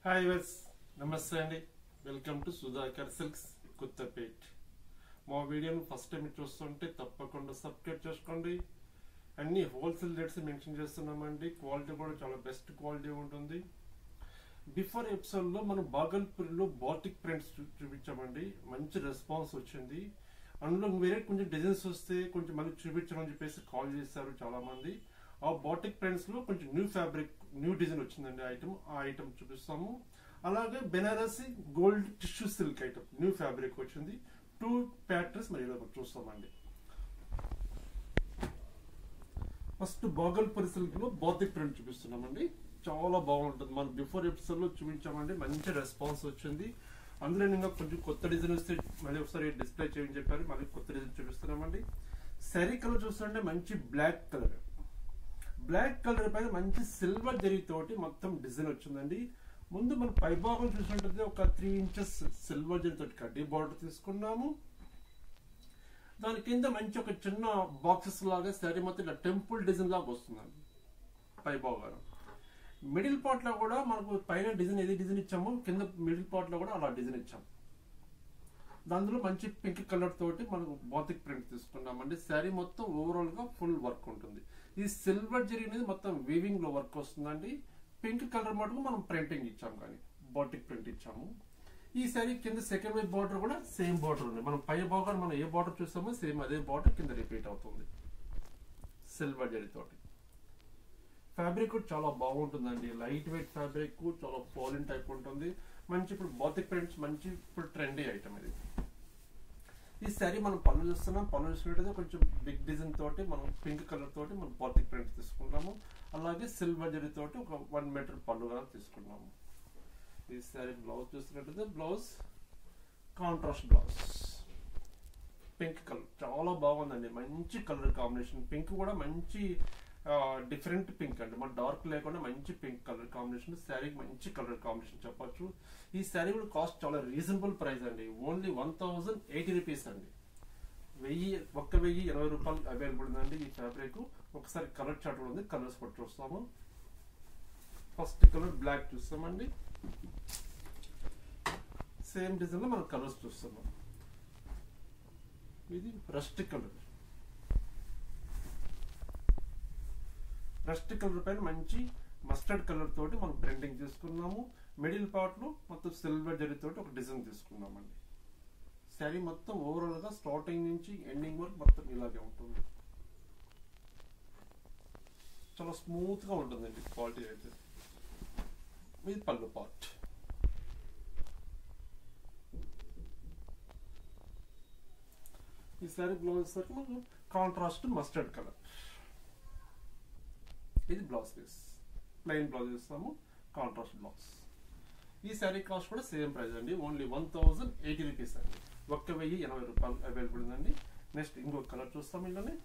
Hi వెస్ నమస్తే అండి welcome to Sudhakar silks Kothapet మా వీడియోను ఫస్ట్ టైం చూస్తుంటే తప్పకుండా సబ్స్క్రైబ్ చేసుకోండి అన్ని హోల్సేల్ రేట్స్ మెన్షన్ చేస్తున్నామండి క్వాలిటీ కూడా చాలా బెస్ట్ క్వాలిటీ ఉంటుంది బిఫోర్ ఎపిసోడ్లో మనం బాగల్పూర్లో బాటిక్ ప్రింట్స్ చూ- చూపించామండి మంచి రెస్పాన్స్ వచ్చింది అందులో వేరే కొంచెం డిజైన్స్ వస్తే కొంచెం మళ్ళీ చూపించమని చెప్పేసి కాల్ చేశారు చాలా మంది ఆ బాటిక్ ప్రింట్స్ లో కొంచెం న్యూ ఫ్యాబ్రిక్ న్యూ డిజైన్ వచ్చిందండి ఐటమ్ ఆ ఐటమ్ చూపిస్తాము అలాగే Banarasi gold tissue silk item new fabric వచ్చింది టూ ప్యాటర్న్స్ మరి ఇలా చూస్తామండి ఫస్ట్ బాగల్పూరి సిల్క్ లో బాతిక్ ప్రింట్ చూపిస్తున్నామండి చాలా బాగుంటుంది మనం బిఫోర్ ఎపిసోడ్ లో చూపించామండి మంచి రెస్పాన్స్ వచ్చింది అందులో ఇంకా కొంచెం కొత్త డిజైన్ వస్తే మళ్ళీ ఒకసారి డిస్ప్లే చేయని చెప్పారు మళ్ళీ కొత్త డిజైన్ చూపిస్తున్నామండి సరీ కలర్ చూస్తుంటే మంచి బ్లాక్ కలర్ బ్లాక్ కలర్ పైన మంచి సిల్వర్ జరీ తోటి మొత్తం డిజైన్ వచ్చిందండి ముందు మనం పైభాగం చూసినట్టయితే ఒక త్రీ ఇంచెస్ సిల్వర్ జరీ తోటి కడ్డీ బార్డర్ తీసుకున్నాము దాని కింద మంచి ఒక చిన్న బాక్సెస్ లాగా శారీ మొత్తం ఇలా టెంపుల్ డిజైన్ లాగా వస్తుందండి పై భాగాలు మిడిల్ పార్ట్ లో కూడా మనకు పైన డిజైన్ ఏది డిజైన్ ఇచ్చామో కింద మిడిల్ పార్ట్ లో కూడా అలా డిజైన్ ఇచ్చాము దాంట్లో మంచి పింక్ కలర్ తోటి మనకు బాతిక్ ప్రింట్ తీసుకున్నామండి శారీ మొత్తం ఓవరాల్ గా ఫుల్ వర్క్ ఉంటుంది ఈ సిల్వర్ జరీ అనేది మొత్తం వీవింగ్ లో వర్క్ వస్తుందండి పింక్ కలర్ మటుకు మనం ప్రింటింగ్ ఇచ్చాము కానీ బాటిక్ ప్రింట్ ఇచ్చాము ఈ శారీ కింద సెకండ్ వైపు బార్డర్ కూడా సేమ్ బార్డర్ ఉంది మనం పై భాగాన్ని మనం ఏ బార్డర్ చూసామో సేమ్ అదే బార్డర్ కింద రిపీట్ అవుతుంది సిల్వర్ జరీ తోటి ఫ్యాబ్రిక్ కూడా చాలా బాగుంటుందండి లైట్ వెయిట్ ఫ్యాబ్రిక్ చాలా పాలిన్ టైప్ ఉంటుంది మంచి ఇప్పుడు బాతిక్ ప్రింట్స్ మంచి ఇప్పుడు ట్రెండీ ఐటమ్ ఇది ఈ శారీ మనం పళ్ళు చూస్తున్నాం పళ్ళు చూసినట్టయితే కొంచెం బిగ్ డిజైన్ తోటి మనం పింక్ కలర్ తోటి మనం బాతిక్ ప్రింట్ తీసుకున్నాము అలాగే సిల్వర్ జరీ తోటి ఒక వన్ మీటర్ పళ్ళు కూడా తీసుకున్నాము ఈ శారీ బ్లౌజ్ చూసినట్టయితే blouse contrast blouse pink colour చాలా బాగుందండి మంచి కలర్ కాంబినేషన్ పింక్ కూడా మంచి డిఫరెంట్ పింక్ అండి మన డార్క్ లేకుండా మంచి పింక్ కలర్ కాంబినేషన్ శారీకి మంచి కలర్ కాంబినేషన్ చెప్పొచ్చు ఈ శారీ కూడా కాస్ట్ చాలా రీజనబుల్ ప్రైస్ అండి only one thousand eighty rupees అండి వెయ్యి ఒక్క వెయ్యి ఇరవై రూపాయలు అవైలబుల్ ఉందండి ఈ ఫ్యాబ్రిక్ ఒకసారి కలర్ చార్ట్ కూడా ఉంది కలర్స్ కూడా చూస్తాము ఫస్ట్ కలర్ బ్లాక్ చూస్తామండి సేమ్ డిజైన్ లో మనం కలర్స్ చూస్తున్నాం ఇది రస్ట్ కలర్ రస్ట్ కలర్ పైన మంచి మస్టర్డ్ కలర్ తోటి మనం ప్రింటింగ్ తీసుకున్నాము మిడిల్ పార్ట్ లో మొత్తం సిల్వర్ జరీ తోటి ఒక డిజైన్ తీసుకున్నామండి శారీ మొత్తం ఓవరాల్ గా స్టార్టింగ్ నుంచి ఎండింగ్ వరకు మొత్తం ఇలాగే ఉంటుంది చాలా స్మూత్ గా ఉంటుందండి క్వాలిటీ అయితే ఇది పళ్ళు పార్ట్ ఈ శారీ బ్లౌజ్ వచ్చేసరికి మనకు కాంట్రాస్ట్ మస్టర్డ్ కలర్ ఇది బ్లౌజ్ పీస్ ప్లెయిన్ బ్లౌజ్ ఇస్తాము కాంట్రాస్ట్ బ్లౌజ్ ఈ శారీ కాస్ట్ కూడా సేమ్ ప్రైస్ అండి only one thousand eighty rupees అండి ఒక్క వెయ్యి ఎనభై రూపాయలు అవైలబుల్ ఉందండి నెక్స్ట్ ఇంకొక కలర్ చూస్తాం ఇందులోనే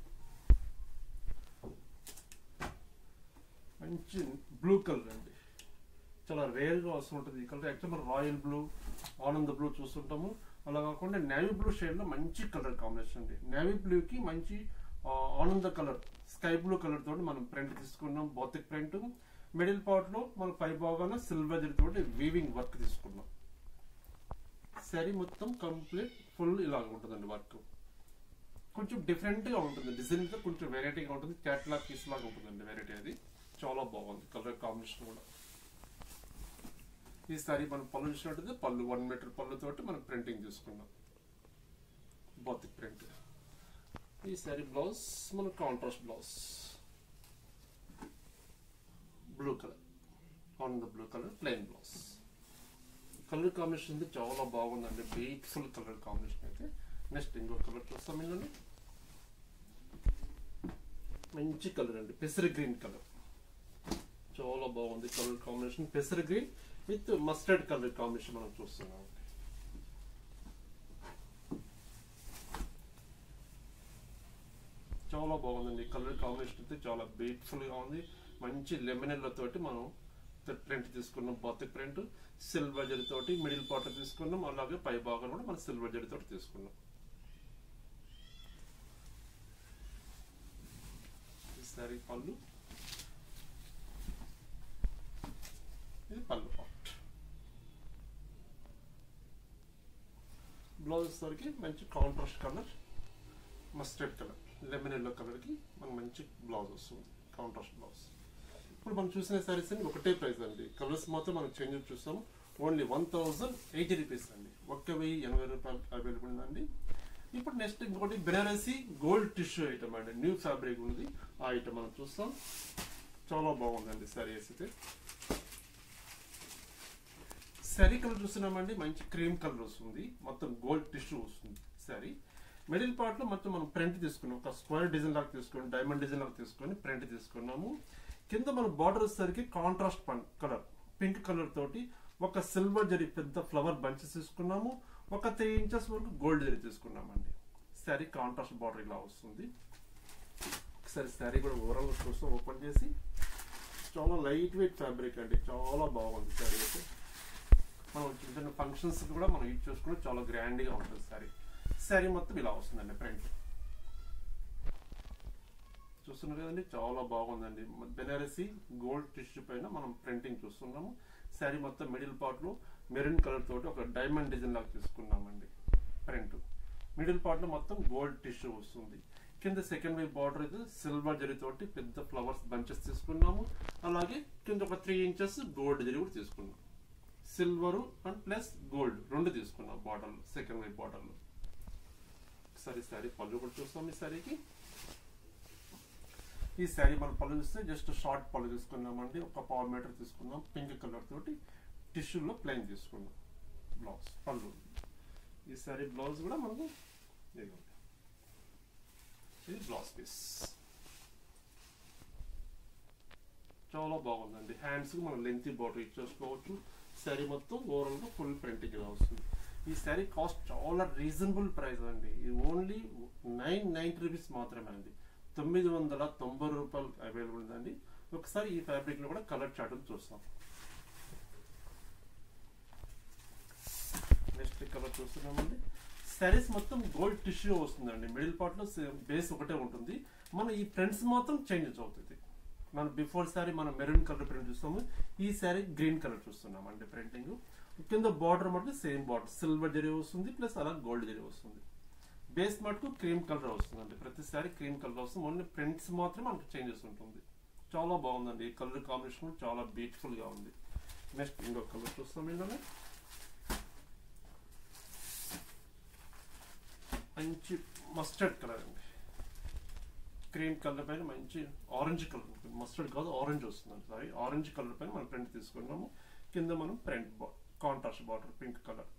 మంచి బ్లూ కలర్ అండి చాలా రేర్ గా వస్తుంటుంది ఈ కలర్ యాక్చువల్ మనం రాయల్ బ్లూ ఆనంద బ్లూ చూస్తుంటాము అలా కాకుండా నేవీ బ్లూ షేడ్ లో మంచి కలర్ కాంబినేషన్ అండి నేవీ బ్లూ కి మంచి ఆ, ఆనంద కలర్ స్కై బ్లూ కలర్ తోటి మనం ప్రింట్ తీసుకున్నాం బాతిక్ ప్రింట్ మిడిల్ పార్ట్ లో మన పై భాగాన సిల్వర్ జరీ తోటి వీవింగ్ వర్క్ తీసుకున్నాం శారీ మొత్తం కంప్లీట్ ఫుల్ ఇలా ఉంటుందండి వర్క్ కొంచెం డిఫరెంట్ గా ఉంటుంది డిజైన్ తో కొంచెం వెరైటీగా ఉంటుంది క్యాట్లాగ్ పీస్ లాగా ఉంటుందండి వెరైటీ అది చాలా బాగుంది కలర్ కాంబినేషన్ కూడా ఈ సారీ మనం పళ్ళు చూసినట్టయితే పళ్ళు వన్ మీటర్ పళ్ళు తోటి మనం ప్రింటింగ్ తీసుకున్నాం బాతిక్ ప్రింట్ ఈ సారీ బ్లౌజ్ మన contrast blouse blue colour on the blue colour plain blouse colour combination అయితే చాలా బాగుందండి బ్యూటిఫుల్ కలర్ కాంబినేషన్ అయితే నెక్స్ట్ ఇంకో కలర్ చూస్తాం ఇందులోని మంచి కలర్ అండి పెసరి గ్రీన్ కలర్ చాలా బాగుంది కలర్ కాంబినేషన్ పెసర్ green with mustard colour combination మనం చూస్తున్నాం చాలా బాగుందండి కలర్ కాంబినేషన్ అయితే చాలా బ్యూటిఫుల్ గా ఉంది మంచి లెమనెల్ల తోటి మనం ప్రింట్ తీసుకున్నాం బాతిక్ ప్రింట్ సిల్వర్ జరీ తోటి మిడిల్ పార్ట్ తీసుకున్నాం అలాగే పై భాగం కూడా మనం సిల్వర్ జరీ తోటి తీసుకున్నాం ఈ సారీ పళ్ళు ఇది పళ్ళు పార్ట్ బ్లౌజ్ వచ్చేసరికి మంచి contrast colour mustard colour lemon yellow కలర్కి మనకు మంచి బ్లౌజ్ వస్తుంది కాంట్రాస్ట్ బ్లౌజ్ ఇప్పుడు మనం చూసిన సారీస్ అండి ఒకటే ప్రైస్ అండి కలర్స్ మాత్రం మనం చేంజ్ చూస్తాము only one thousand eighty rupees అండి ఒక్క వెయ్యి ఎనభై రూపాయలు అవైలబుల్ ఉందండి ఇప్పుడు నెక్స్ట్ ఇంకోటి బెనారసీ గోల్డ్ టిష్యూ ఐటమ్ అండి న్యూ ఫ్యాబ్రిక్ ఉంది ఆ ఐటమ్ మనం చూస్తాం చాలా బాగుందండి సారీ అయితే శారీ కలర్ చూస్తున్నామండి మంచి క్రీమ్ కలర్ వస్తుంది మొత్తం గోల్డ్ టిష్యూ వస్తుంది శారీ మిడిల్ పార్ట్ లో మొత్తం మనం ప్రింట్ తీసుకున్నాం ఒక స్క్వేర్ డిజైన్ లాగా తీసుకొని డైమండ్ డిజైన్ లాగా తీసుకొని ప్రింట్ తీసుకున్నాము కింద మనం బార్డర్ వచ్చేసరికి కాంట్రాస్ట్ కలర్ పింక్ కలర్ తోటి ఒక సిల్వర్ జరీ పెద్ద ఫ్లవర్ బంచెస్ తీసుకున్నాము ఒక త్రీ ఇంచెస్ వరకు గోల్డ్ జరీ తీసుకున్నామండి శారీ కాంట్రాస్ట్ బార్డర్ ఇలా వస్తుంది ఒకసారి శారీ కూడా ఓవరాల్ చూస్తాం ఓపెన్ చేసి చాలా లైట్ వెయిట్ ఫ్యాబ్రిక్ అండి చాలా బాగుంది శారీ అయితే మనం చిన్న చిన్న ఫంక్షన్స్ కూడా మనం యూజ్ చేసుకుని చాలా గ్రాండ్ గా ఉంటుంది శారీ శారీ మొత్తం ఇలా వస్తుందండి ప్రింట్ చూస్తున్నారు కదండి చాలా బాగుందండి బెనారసీ గోల్డ్ టిష్యూ పైన మనం ప్రింటింగ్ చూస్తున్నాము శారీ మొత్తం మిడిల్ పార్ట్ లో మెరూన్ కలర్ తోటి ఒక డైమండ్ డిజైన్ లాగా తీసుకున్నామండి ప్రింట్ మిడిల్ పార్ట్ లో మొత్తం గోల్డ్ టిష్యూ వస్తుంది కింద సెకండ్ వైపు బార్డర్ ఇది సిల్వర్ జరీ తోటి పెద్ద ఫ్లవర్స్ బంచెస్ తీసుకున్నాము అలాగే కింద ఒక త్రీ ఇంచెస్ గోల్డ్ జరీ కూడా తీసుకున్నాం సిల్వర్ అండ్ ప్లస్ గోల్డ్ రెండు తీసుకున్నాం బార్డర్ సెకండ్ వైపు బార్డర్ లో ఒకసారి శారీ పళ్ళు కూడా చూస్తాం ఈ శారీకి ఈ శారీ మనం పళ్ళు చూస్తే జస్ట్ షార్ట్ పళ్ళు తీసుకున్నామండి ఒక పావు మీటర్ తీసుకున్నాం పింక్ కలర్ తోటి టిష్యూలో ప్లెయిన్ తీసుకున్నాం బ్లౌజ్ పళ్ళు ఈ శారీ బ్లౌజ్ కూడా మనకు ఇదిగోండి. ఇది బ్లౌజ్ పీస్ చాలా బాగుందండి హ్యాండ్స్ మనం లెంతీ బార్డర్ ఇచ్చేసుకోవచ్చు శారీ మొత్తం ఓవరాల్ గా ఫుల్ ప్రింటింగ్ ఇలా వస్తుంది ఈ శారీ కాస్ట్ చాలా రీజనబుల్ ప్రైస్ అండి ఇది ఓన్లీ నైన్ నైన్టీ రూపీస్ మాత్రమే అండి తొమ్మిది వందల తొంభై రూపాయలు అవైలబుల్ ఉందండి ఒకసారి ఈ ఫ్యాబ్రిక్ లో కూడా కలర్ చార్ట్ చూస్తాం నెక్స్ట్ కలర్ చూస్తున్నామండి శారీస్ మొత్తం గోల్డ్ టిష్యూ వస్తుందండి మిడిల్ పార్ట్ లో బేస్ ఒకటే ఉంటుంది మన ఈ ప్రింట్స్ మాత్రం చేంజెస్ అవుతుంది మనం బిఫోర్ శారీ మనం మెరూన్ కలర్ ప్రింట్ చూస్తాము ఈ శారీ గ్రీన్ కలర్ చూస్తున్నాం అండి ప్రింటింగ్ కింద బార్డర్ మటుకు సేమ్ బార్డర్ సిల్వర్ జరీ వస్తుంది ప్లస్ అలా గోల్డ్ జరీ వస్తుంది బేస్ మటుకు క్రీమ్ కలర్ వస్తుందండి ప్రతిసారి క్రీమ్ కలర్ వస్తుంది ఓన్లీ ప్రింట్స్ మాత్రమే మనకు చేంజెస్ ఉంటుంది చాలా బాగుందండి ఈ కలర్ కాంబినేషన్ చాలా బ్యూటిఫుల్ గా ఉంది నెక్స్ట్ ఇంకొక కలర్ చూస్తాం ఏంటంటే మంచి మస్టర్డ్ కలర్ అండి క్రీమ్ కలర్ పైన మంచి ఆరెంజ్ కలర్ ఉంటుంది మస్టర్డ్ కాదు ఆరెంజ్ వస్తుందండి సారీ ఆరెంజ్ కలర్ పైన మనం ప్రింట్ తీసుకున్నాము కింద మనం print contrast border pink colour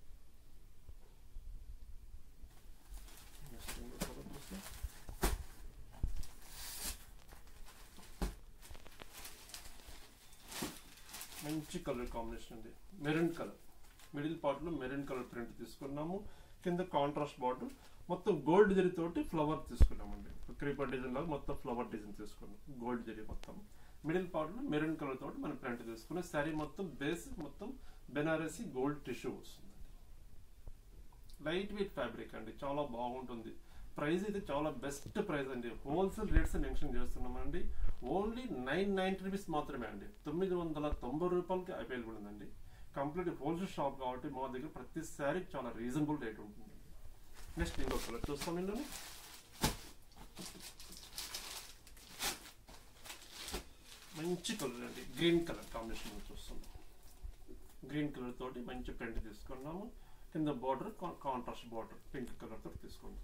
మంచి కలర్ కాంబినేషన్ ఉంది మెరూన్ కలర్ మిడిల్ పార్ట్ లో మెరూన్ కలర్ ప్రింట్ తీసుకున్నాము కింద కాంట్రాస్ట్ బార్డర్ మొత్తం గోల్డ్ జరీ తోటి ఫ్లవర్ తీసుకున్నామండి క్రీపర్ డిజైన్ లాగా మొత్తం ఫ్లవర్ డిజైన్ తీసుకున్నాం గోల్డ్ జరీ మొత్తం మిడిల్ పార్ట్ లో మెరూన్ కలర్ తోటి మనం ప్రింట్ తీసుకున్నాం శారీ మొత్తం బేస్ మొత్తం బెనారసీ గోల్డ్ టిష్యూ వస్తుందండి లైట్ వెయిట్ ఫ్యాబ్రిక్ అండి చాలా బాగుంటుంది ప్రైస్ అయితే చాలా బెస్ట్ ప్రైస్ అండి హోల్సేల్ రేట్స్ మెన్షన్ చేస్తున్నామండి ఓన్లీ నైన్ నైన్టీ రూపీస్ మాత్రమే అండి తొమ్మిది వందల తొంభై రూపాయలకి అవైలబుల్ ఉందండి కంప్లీట్ హోల్సేల్ షాప్ కాబట్టి మా దగ్గర ప్రతి శారీ చాలా రీజనబుల్ రేట్ ఉంటుంది నెక్స్ట్ ఇంకో కలర్ చూస్తాం ఇందులో మంచి కలర్ అండి గ్రీన్ కలర్ కాంబినేషన్ చూస్తున్నాం గ్రీన్ కలర్ తోటి మంచి ప్రింట్ తీసుకున్నాము కింద border contrast border pink colour తోటి తీసుకున్నాం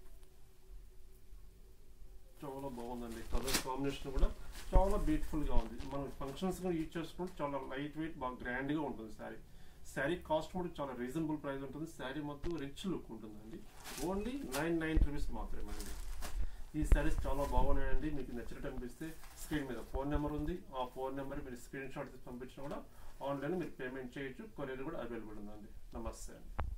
చాలా బాగుందండి కలర్ కాంబినేషన్ కూడా చాలా బ్యూటిఫుల్ గా ఉంది మనం ఫంక్షన్స్ గా యూజ్ చేసుకుంటే చాలా లైట్ వెయిట్ బాగా గ్రాండ్ గా ఉంటుంది శారీ శారీ కాస్ట్ కూడా చాలా రీజనబుల్ ప్రైస్ ఉంటుంది శారీ మొత్తం రిచ్ లుక్ ఉంటుందండి ఓన్లీ నైన్ నైన్ రూపీస్ మాత్రమే అండి ఈ శారీస్ చాలా బాగున్నాయండి మీకు నచ్చినట్టు అనిపిస్తే స్క్రీన్ మీద ఫోన్ నెంబర్ ఉంది ఆ ఫోన్ నెంబర్ మీరు స్క్రీన్ షాట్ తీసి పంపించినా కూడా ఆన్లైన్ మీరు పేమెంట్ చేయొచ్చు కొరియర్ కూడా అవైలబుల్ ఉందండి నమస్తే అండి